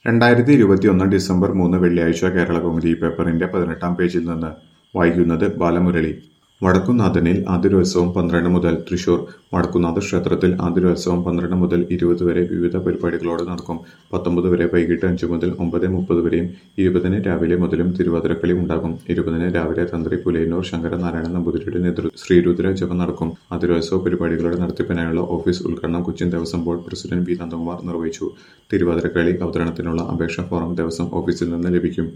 രണ്ടായിരത്തി ഇരുപത്തിയൊന്ന് ഡിസംബർ മൂന്ന് വെള്ളിയാഴ്ച കേരളകൗമുദി പേപ്പറിന്റെ പതിനെട്ടാം പേജിൽ നിന്ന് വായിക്കുന്നത് ബാലമുരളി വടക്കുന്നാഥനിൽ ആതിരോത്സവം പന്ത്രണ്ട് മുതൽ തൃശൂർ വടക്കുന്നാഥ ക്ഷേത്രത്തിൽ ആതിരോത്സവം പന്ത്രണ്ട് മുതൽ ഇരുപത് വരെ വിവിധ പരിപാടികളോടെ നടക്കും പത്തൊമ്പത് വരെ വൈകിട്ട് അഞ്ച് മുതൽ ഒമ്പത് മുപ്പത് വരെയും ഇരുപതിന് രാവിലെ മുതലും തിരുവാതിരക്കളി ഉണ്ടാകും ഇരുപതിന് രാവിലെ തന്ത്രി പുലയന്നൂർ ശങ്കരനാരായണ നമ്പൂതിരിയുടെ നേതൃത്വത്തിൽ ശ്രീരുദ്ര ജപം നടക്കും ആതിരോത്സവ പരിപാടികളുടെ നടത്തിപ്പിനായുള്ള ഓഫീസ് ഉദ്ഘാടനം Cochin Devaswom board president V Nandakumar നിർവഹിച്ചു തിരുവാതിരക്കളി അവതരണത്തിനുള്ള അപേക്ഷ ഫോറം ദേവസ്വം ഓഫീസിൽ നിന്ന് ലഭിക്കും